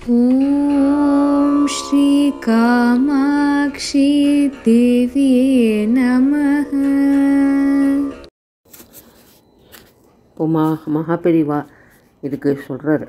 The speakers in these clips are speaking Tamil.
ॐ श्रीकामाक्षी देव्ये नमः இப்போ மா மகாபெரிவா இதுக்கு சொல்கிறார்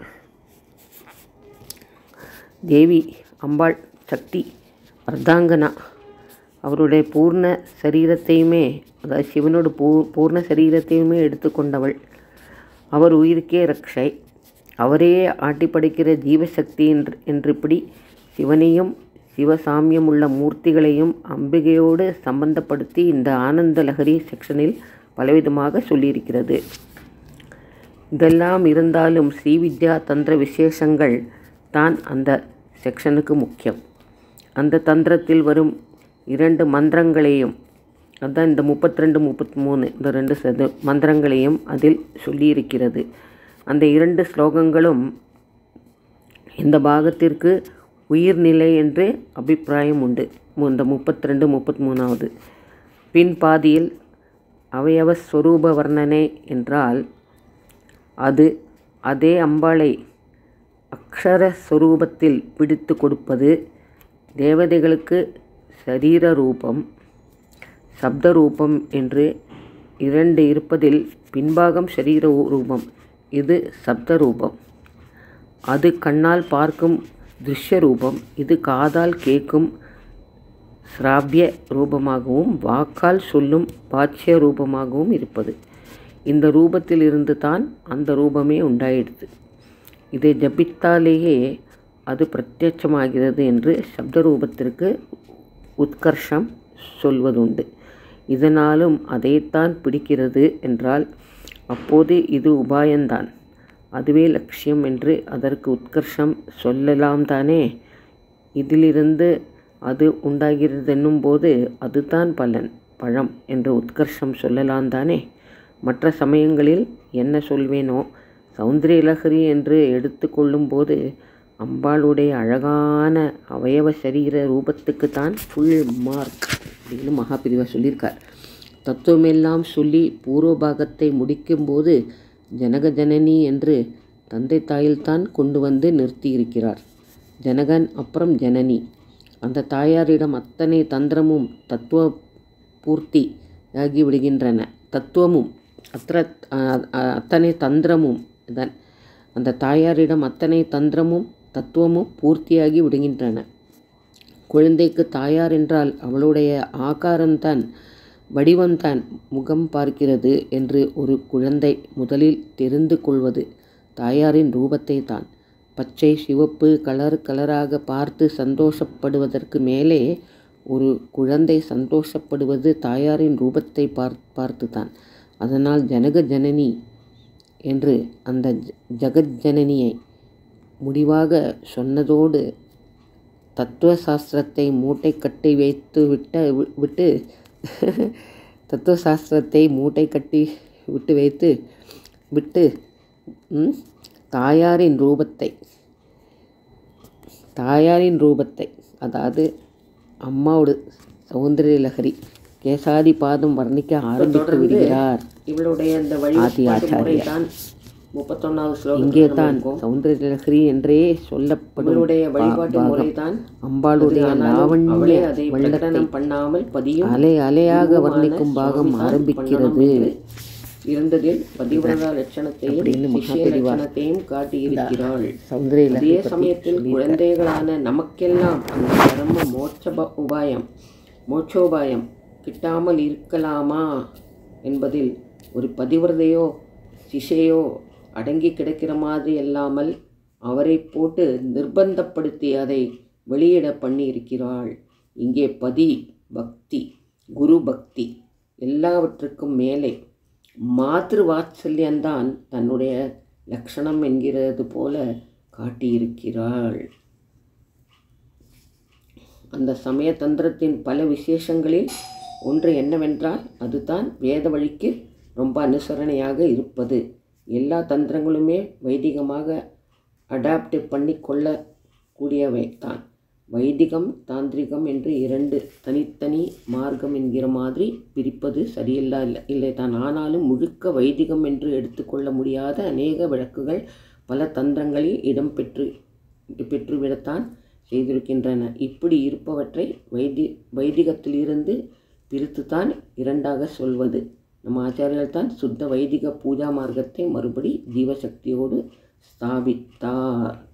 தேவி அம்பாள் சக்தி அர்த்தாங்கனா அவருடைய பூர்ண சரீரத்தையுமே அதாவது சிவனோட பூ பூர்ண சரீரத்தையுமே எடுத்துக்கொண்டவள் அவர் உயிருக்கே ரக்ஷை அவரே ஆட்டி படைக்கிற ஜீவசக்தி என்று என்றிப்படி சிவனையும் சிவசாமியம் உள்ள மூர்த்திகளையும் அம்பிகையோடு சம்பந்தப்படுத்தி இந்த ஆனந்த லஹரி செக்ஷனில் பலவிதமாக சொல்லியிருக்கிறது இதெல்லாம் இருந்தாலும் ஸ்ரீவித்யா தந்திர விசேஷங்கள் தான் அந்த செக்ஷனுக்கு முக்கியம் அந்த தந்திரத்தில் வரும் இரண்டு மந்திரங்களையும் அதான் இந்த முப்பத்தி ரெண்டு முப்பத்தி மூணு இந்த ரெண்டு சது மந்திரங்களையும் அதில் சொல்லியிருக்கிறது அந்த இரண்டு ஸ்லோகங்களும் இந்த பாகத்திற்கு உயிர்நிலை என்று அபிப்பிராயம் உண்டு மு- இந்த முப்பத்தி ரெண்டு முப்பத்தி மூணாவது பின் பாதியில் அவயவ ஸ்வரூப வர்ணனை என்றால் அது அதே அம்பாளை அக்ஷர ஸ்வரூபத்தில் பிடித்து கொடுப்பது தேவதைகளுக்கு சரீர ரூபம் சப்த ரூபம் என்று இரண்டு இருப்பதில் பின்பாகம் சரீர ஊ- ரூபம் இது சப்த ரூபம் அது கண்ணால் பார்க்கும் திருஷ்ய ரூபம் இது காதால் கேட்கும் சிராபிய ரூபமாகவும் வாக்கால் சொல்லும் பாட்சிய ரூபமாகவும் இருப்பது இந்த ரூபத்திலிருந்து தான் அந்த ரூபமே உண்டாயிடுது இதை ஜபித்தாலேயே அது பிரத்யட்சமாகிறது என்று சப்த ரூபத்திற்கு உத்கர்ஷம் சொல்வதுண்டு இதனாலும் அதைத்தான் பிடிக்கிறது என்றால் அப்போது இது உபாயம்தான் அதுவே லட்சியம் என்று அதற்கு உத்கர்ஷம் சொல்லலாம் தானே இதிலிருந்து அது உண்டாகிறது என்னும் போது அதுதான் பலன் பழம் என்று உத்கர்ஷம் சொல்லலாம் தானே மற்ற சமயங்களில் என்ன சொல்வேனோ சௌந்தரிய லஹரி என்று எடுத்துக்கொள்ளும்போது அம்பாளுடைய அழகான அவயவ சரீர ரூபத்துக்கு தான் ஃபுல் மார்க் அப்படின்னு மகாபிரிவா சொல்லியிருக்கார் தத்துவமெல்லாம் சொல்லி பூர்வ பாகத்தை முடிக்கும்போது ஜனக ஜனனி என்று தந்தை தாயில்தான் கொண்டு வந்து நிறுத்தியிருக்கிறார் ஜனகன் அப்புறம் ஜனனி அந்த தாயாரிடம் அத்தனை தந்திரமும் தத்துவ பூர்த்தி ஆகி விடுகின்றன தத்துவமும் அத்த அத்தனை தந்திரமும் தான் அந்த தாயாரிடம் அத்தனை தந்திரமும் தத்துவமும் பூர்த்தியாகி விடுகின்றன குழந்தைக்கு தாயார் என்றால் அவளுடைய ஆகாரம்தான் வடிவம்தான் முகம் பார்க்கிறது என்று ஒரு குழந்தை முதலில் தெரிந்து கொள்வது தாயாரின் ரூபத்தை தான் பச்சை சிவப்பு கலர் கலராக பார்த்து சந்தோஷப்படுவதற்கு மேலே ஒரு குழந்தை சந்தோஷப்படுவது தாயாரின் ரூபத்தை பார் பார்த்து தான் அதனால் ஜனக ஜனனி என்று அந்த ஜ- ஜகஜனனியை முடிவாக சொன்னதோடு தத்துவ சாஸ்திரத்தை மூட்டை கட்டி வைத்து விட்ட வி- விட்டு தத்துவ சாஸ்திரத்தை மூட்டை கட்டி விட்டு வைத்து விட்டு ம், தாயாரின் ரூபத்தை தாயாரின் ரூபத்தை அதாவது அம்மாவோட சௌந்தரிய லஹரி கேசாதி பாதம் வர்ணிக்க ஆரம்பித்து விடுகிறார் இவளுடைய இந்த ஆதி வழிபாட்டு ஆச்சாரியா. முறைதான் முப்பத்தொன்னாவது ஸ்லோகம் இங்கே தான் சௌந்தரிய லஹரி என்றே சொல்லப்படும் இவளுடைய பா- வழிபாட்டு பாகம். முறைதான் அம்பாளுடைய ஆனாலும் லாவண்ய அவளே அதை வெள்ளத்தை பிரகடனம் பண்ணாமல் பதியும் அலை அலையாக குருவான வர்ணிக்கும் பாகம் சுவாமிதான் ஆரம்பிக்கிறது பண்ணணும் என்று இருந்ததில் பதிவிரதா லட்சணத்தையும் அப்படின்னு சிஷ்ய மகாபெரிவா லட்சணத்தையும் காட்டியிருக்கிறாள் சௌந்தரிய அதே லஹரி பற்றி சமயத்தில் குழந்தைகளான நமக்கெல்லாம் அந்த பரம மோட்ச ப- உபாயம் மோட்சோபாயம் கிட்டாமல் இருக்கலாமா என்பதில் ஒரு பதிவிரதையோ சிஷையோ அடங்கி கிடக்கிற மாதிரி அல்லாமல் அவரை போட்டு நிர்பந்தப்படுத்தி அதை வெளியிட பண்ணியிருக்கிறாள் இங்கே பதி பக்தி குரு பக்தி எல்லாவற்றுக்கும் மேலே மாத்ரு வாத்சல்யம்தான் தன்னுடைய லக்ஷணம் என்கிறது போல காட்டியிருக்கிறாள் அந்த சமய தந்திரத்தின் பல விசேஷங்களில் ஒன்று என்னவென்றால் அதுதான் வேத வழிக்கு ரொம்ப அனுசரணையாக இருப்பது எல்லா தந்திரங்களுமே வைதிகமாக அடாப்ட் பண்ணி கொள்ளக்கூடியவை தான் வைதிகம் தாந்திரிகம் என்று இரண்டு தனித்தனி மார்க்கம் என்கிற மாதிரி பிரிப்பது சரியில்லை இல்லை இல்லை தான் ஆனாலும் முழுக்க வைதிகம் என்று எடுத்துக்கொள்ள முடியாத அநேக விளக்குகள் பல தந்திரங்களில் இடம்பெற்று பெற்றுவிடத்தான் செய்திருக்கின்றன இப்படி இருப்பவற்றை வைதி வைதிகத்திலிருந்து பிரித்துத்தான் இரண்டாக சொல்வது நம்ம ஆச்சாரியர்கள் தான் சுத்த வைதிக பூஜா மார்க்கத்தை மறுபடி ஜீவசக்தியோடு ஸ்தாபித்தார்